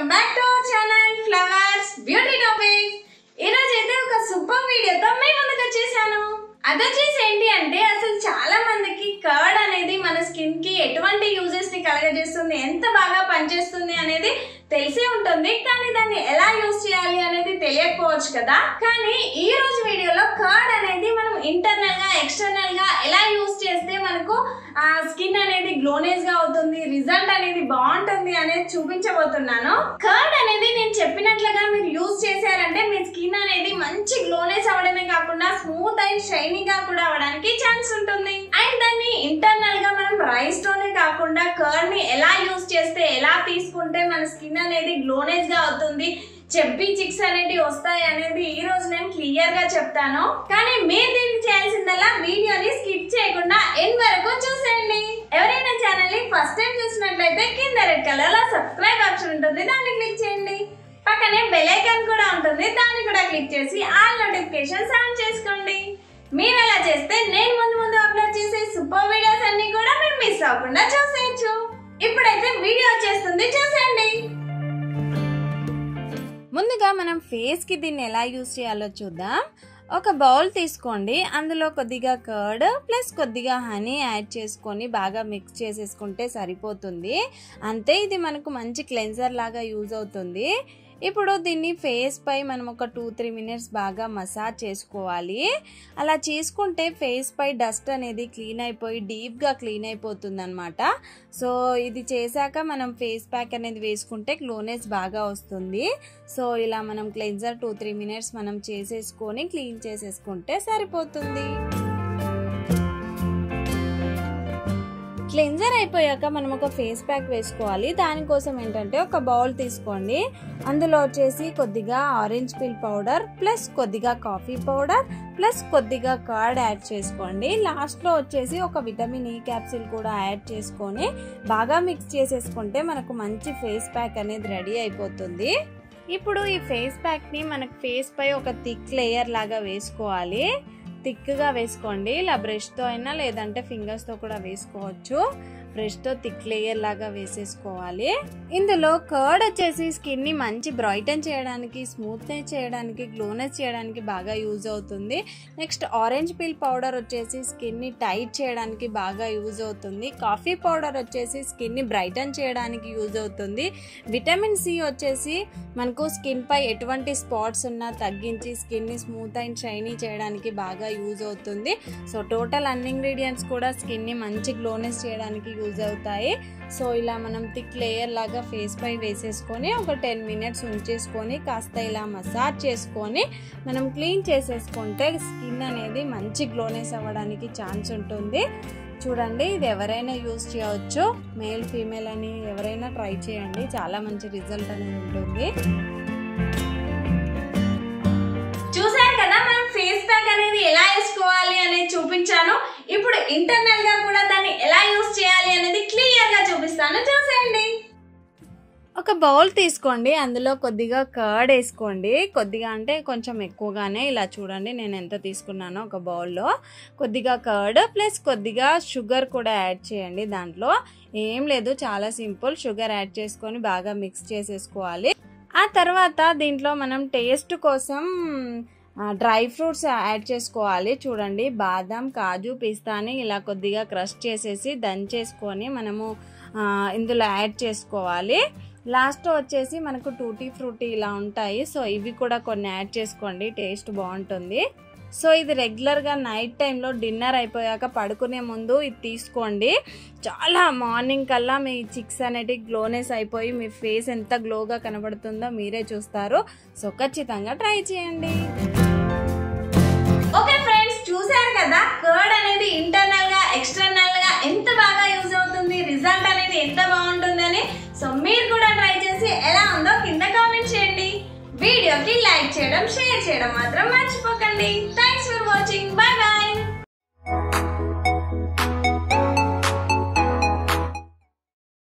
back to our channel flowers beauty topics ఈ రోజు అయితే ఒక సూపర్ వీడియోతో మీ ముందుకు వచ్చేసాను అది వచ్చేసి ఏంటి అంటే అసలు చాలా మందికి కర్డ్ అనేది మన స్కిన్ కి ఎటువంటి యూజెస్ ని కలగజేస్తుంది ఎంత బాగా పనిచేస్తుంది అనేది తెలిసే ఉంటుంది కానీ దాన్ని ఎలా యూజ్ చేయాలి అనేది తెలియకపోవచ్చు కదా కానీ ఈ రోజు వీడియోలో కర్డ్ అనేది మనం ఇంటర్నల్ గా ఎక్స్టర్నల్ గా ఎలా యూజ్ చేస్తే మనకు ఆ స్కిన్ అనేది గ్లోనేజ్ గా అవుతుంది రిజల్ట్ అనేది బాగుంటుంది అనేది చూపించబోతున్నాను కర్డ్ అనేది నేను చెప్పినట్లుగా మీరు యూజ్ చేశారంటే మీ స్కిన్ అనేది మంచి గ్లోనేజ్ అవడమే కాకుండా స్మూత్ అండ్ షైనీ గా కూడా అవడానికి ఛాన్స్ ఉంటుంది అండ్ దాన్ని ఇంటర్నల్ గా మనం రైస్ తోనే కాకుండా కర్డ్ ని ఎలా యూజ్ చేస్తే ఎలా తీసుకుంటే మన స్కిన్ అనేది గ్లోనేజ్ గా అవుతుంది చెప్పి చిక్స్ అనేటివి వస్తాయి అనేది ఈ రోజు నేను క్లియర్ గా చెప్తాను కానీ మీరు దీనికి చేయాల్సిందల్లా వీడియోని స్కిప్ చేయకుండా ఎండ్ వరకు చూసేయండి ఎవరైనా ఛానల్ ని ఫస్ట్ టైం చూసినట్లయితే కింద రెడ్ కలర్ లో సబ్స్క్రైబ్ ఆప్షన్ ఉంటుంది దాన్ని క్లిక్ చేయండి పక్కనే బెల్ ఐకాన్ కూడా ఉంటుంది దాన్ని కూడా క్లిక్ చేసి ఆల్ నోటిఫికేషన్స్ ఆన్ చేసుకోండి మీరు అలా చేస్తే నేను ముందు ముందు అప్లోడ్ చేసే సూపర్ వీడియోస్ అన్ని కూడా మీరు మిస్ అవ్వకుండా చూసేయచ్చు ఇప్పుడైతే వీడియో వచ్చేస్తుంది చూసేయండి ముందుగా మనం ఫేస్కి దీన్ని ఎలా యూస్ చేయాలో చూద్దాం ఒక బౌల్ తీసుకోండి అందులో కొద్దిగా కర్డ్ ప్లస్ కొద్దిగా హనీ యాడ్ చేసుకొని బాగా మిక్స్ చేసేసుకుంటే సరిపోతుంది అంతే ఇది మనకు మంచి క్లెన్జర్ లాగా యూజ్ అవుతుంది ఇప్పుడు దీన్ని ఫేస్ పై మనం ఒక టూ త్రీ మినిట్స్ బాగా మసాజ్ చేసుకోవాలి అలా చేసుకుంటే ఫేస్ పై డస్ట్ అనేది క్లీన్ అయిపోయి డీప్గా క్లీన్ అయిపోతుంది అనమాట సో ఇది చేశాక మనం ఫేస్ ప్యాక్ అనేది వేసుకుంటే గ్లోనెస్ బాగా వస్తుంది సో ఇలా మనం క్లెన్జర్ టూ త్రీ మినిట్స్ మనం చేసేసుకొని క్లీన్ చేసేసుకుంటే సరిపోతుంది క్లెన్జర్ అయిపోయాక మనం ఒక ఫేస్ ప్యాక్ వేసుకోవాలి దానికోసం ఏంటంటే ఒక బౌల్ తీసుకోండి అందులో వచ్చేసి కొద్దిగా ఆరెంజ్ పిల్ పౌడర్ ప్లస్ కొద్దిగా కాఫీ పౌడర్ ప్లస్ కొద్దిగా కర్డ్ యాడ్ చేసుకోండి లాస్ట్లో వచ్చేసి ఒక విటమిన్ ఈ క్యాప్సిల్ కూడా యాడ్ చేసుకొని బాగా మిక్స్ చేసేసుకుంటే మనకు మంచి ఫేస్ ప్యాక్ అనేది రెడీ అయిపోతుంది ఇప్పుడు ఈ ఫేస్ ప్యాక్ని మనకు ఫేస్ పై ఒక థిక్ లేయర్ లాగా వేసుకోవాలి థిక్గా వేసుకోండి ఇలా బ్రష్తో అయినా లేదంటే ఫింగర్స్తో కూడా వేసుకోవచ్చు బ్రష్తో థిక్ లేయర్ లాగా వేసేసుకోవాలి ఇందులో కర్డ్ వచ్చేసి స్కిన్ని మంచి బ్రైటన్ చేయడానికి స్మూత్నెస్ చేయడానికి గ్లోనెస్ చేయడానికి బాగా యూజ్ అవుతుంది నెక్స్ట్ ఆరెంజ్ పీల్ పౌడర్ వచ్చేసి స్కిన్ని టైట్ చేయడానికి బాగా యూజ్ అవుతుంది కాఫీ పౌడర్ వచ్చేసి స్కిన్ని బ్రైటన్ చేయడానికి యూజ్ అవుతుంది విటమిన్ సి వచ్చేసి మనకు స్కిన్ పై ఎటువంటి స్పాట్స్ ఉన్నా తగ్గించి స్కిన్ని స్మూత్ అండ్ షైనీ చేయడానికి బాగా యూజ్ అవుతుంది సో టోటల్ అన్ని ఇంగ్రీడియంట్స్ కూడా స్కిన్ని మంచి గ్లోనెస్ చేయడానికి యూజ్ అవుతాయి సో ఇలా మనం థిక్ లేయర్ లాగా ఫేస్ పై వేసేసుకొని ఒక టెన్ మినిట్స్ ఉంచేసుకొని కాస్త ఇలా మసాజ్ చేసుకొని మనం క్లీన్ చేసేసుకుంటే స్కిన్ అనేది మంచి గ్లోనెస్ అవ్వడానికి ఛాన్స్ ఉంటుంది చూడండి ఇది ఎవరైనా యూజ్ చేయవచ్చు మేల్ ఫీమేల్ అని ఎవరైనా ట్రై చేయండి చాలా మంచి రిజల్ట్ అనేది ఉంటుంది చూసారు కదా మనం ఫేస్ ప్యాక్ అనేది ఎలా వేసుకోవాలి అనేది చూపించాను ఇప్పుడు ఇంటర్నల్ గా కూడా దాన్ని ఎలా యూజ్ చేయాలి అనేది క్లియర్ గా చూపిస్తాను చూసేయండి ఒక బౌల్ తీసుకోండి అందులో కొద్దిగా కర్డ్ వేసుకోండి కొద్దిగా అంటే కొంచెం ఎక్కువగానే ఇలా చూడండి నేను ఎంత తీసుకున్నానో ఒక బౌల్లో కొద్దిగా కర్డ్ ప్లస్ కొద్దిగా షుగర్ కూడా యాడ్ చేయండి దాంట్లో ఏం లేదు చాలా సింపుల్ షుగర్ యాడ్ చేసుకొని బాగా మిక్స్ చేసేసుకోవాలి ఆ తర్వాత దీంట్లో మనం టేస్ట్ కోసం డ్రై ఫ్రూట్స్ యాడ్ చేసుకోవాలి చూడండి బాదం కాజు పిస్తాని ఇలా కొద్దిగా క్రష్ చేసేసి దంచేసుకొని మనము ఇందులో యాడ్ చేసుకోవాలి లాస్ట్ వచ్చేసి మనకు టూటీ ఫ్రూటీ ఇలా ఉంటాయి సో ఇవి కూడా కొన్ని యాడ్ చేసుకోండి టేస్ట్ బాగుంటుంది సో ఇది రెగ్యులర్గా నైట్ టైంలో డిన్నర్ అయిపోయాక పడుకునే ముందు ఇది తీసుకోండి చాలా మార్నింగ్ కల్లా మీ చిక్స్ అనేటివి గ్లోనెస్ అయిపోయి మీ ఫేస్ ఎంత గ్లోగా కనబడుతుందో మీరే చూస్తారు సో ఖచ్చితంగా ట్రై చేయండి ఓకే ఫ్రెండ్స్ చూసారు కదా కర్డ్ అనేది ఇంటర్నల్ గా ఎక్స్టర్నల్ గా ఎంత బాగా యూజ్ అవుతుంది రిజల్ట్ అనేది ఎంత బాగుంటుందని సో మీరు కూడా ట్రై చేసి ఎలా ఉందో కింద కామెంట్ చేయండి వీడియోకి లైక్ చేయడం షేర్ చేయడం మాత్రం మర్చిపోకండి థ్యాంక్స్ ఫర్ వాచింగ్ బై